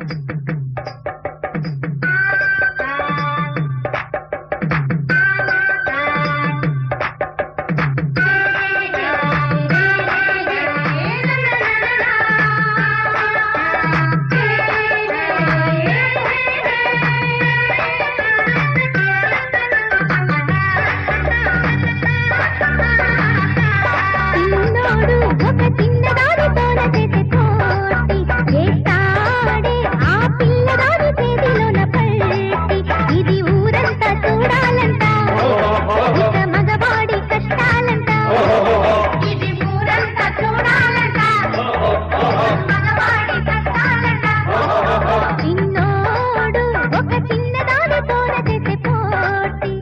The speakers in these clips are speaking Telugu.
చిన్నోడు ఒక చిన్నదానితోన చేసే పోటీ చేస్తాడే ఆ పిల్లదాని చేతిలోన పల్టి ఇది ఊరంతా చూడాలంట ఇక మగవాడి కష్టాలంట ఇది ఊరంతా చూడాలంట మగవాడి కష్టాలంట చిన్నోడు ఒక చిన్నదానితోన చేసే పోటీ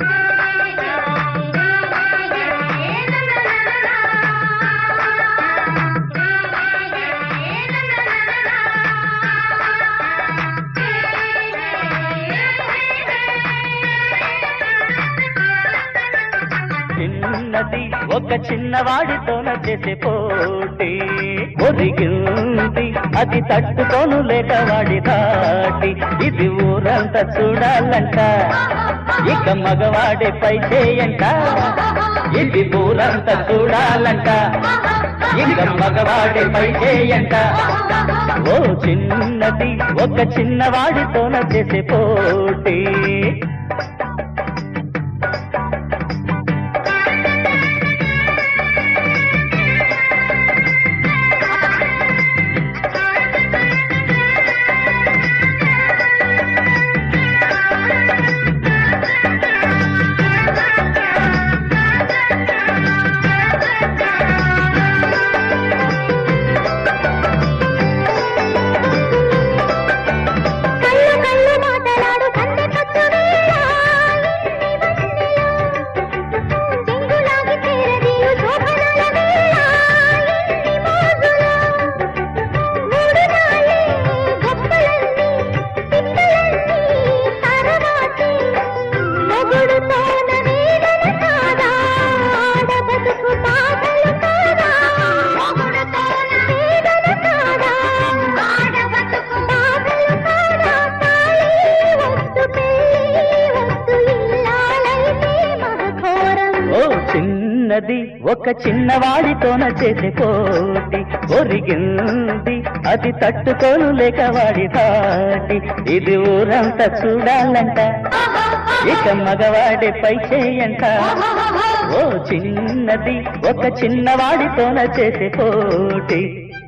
చిన్నది ఒక చిన్నవాడితోన చేసే పోటీ ఒరిగింది అది తట్టుకోను లేక వాడి దాటి ఇది ఊరంతా చూడాలంట ఇక మగవాడి పై చేయంట ఇది ఊరంతా చూడాలంట ఇక మగవాడి పై చేయంట ఓ చిన్నది ఒక చిన్నవాడితోన చేసే పోటీ కళ్ళు కళ్ళు మాటలాడు కందె కత్తు వేళ చెంగులాగి చేరదీయు శోభనాల వేళ ఎన్ని మోజులో మూడు నాళ్ళే గొప్పలన్నీ తిప్పలన్నీ తరవాతి మొగుడుతోన వేదన కాదా ఆడ బతుకు బాధలు కాదా మొగుడుతోన వేదన కాదా ఆడ బతుకు బాధలు కాదా తాళి వద్దు పెళ్ళి వద్దు ఇల్లాలైతే మహఘోరం ఓ చిన్నది ఒక చిన్నవాడితోన చేసే పోటీ ఒరిగింది అది తట్టుకోను లేక వాడి దాటి ఇది ఊరంతా చూడాలంట ఇక మగవాడి పై చేయంట ఓ చిన్నది ఒక చిన్నవాడితోన చేసే పోటీ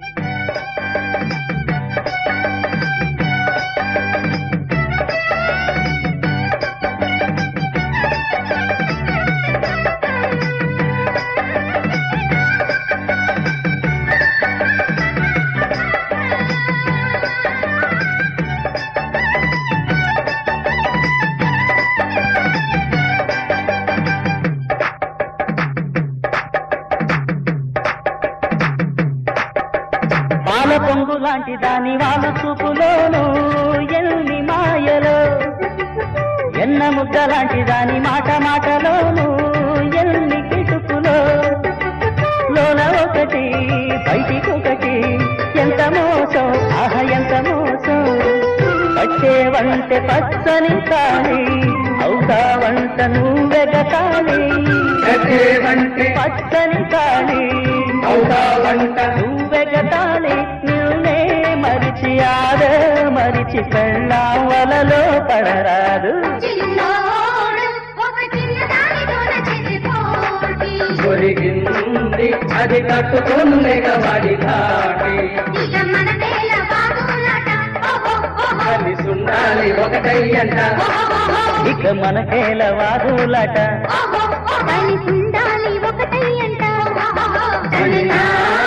పాల పొంగు లాంటి దాని వాళ్ళ చూపులోను ఎన్ని మాయలో ఎన్న ముద్ద లాంటి దాని మాట మాటలోను ఎన్ని కిటుకులో లోన ఒకటి బయటికొకటి ఎంత మోసం ఆహ ఎంత మోసం పట్టేవంటే పచ్చని కాని అవుతావంట నువ్వెగతాని కట్టేవంటే పచ్చని కాని అవుతావంట నువ్వెగతాళి నిన్నే మరిచి ఆద మరిచి పెళ్ళావలలో పడరాదు చిన్నోడు ఒక చిన్నదానితోన చేసే పోటీ ఒరిగింది అది తట్టుకోను లేక వాడి దాటి ఇక మన నేల బాగులాట ఓహో ఓహో కలిసి ఉండాలి ఒకటయ్యంట ఇక మనకేల వాదులట కలిసి ఉండాలి ఒకటై అంట తనినా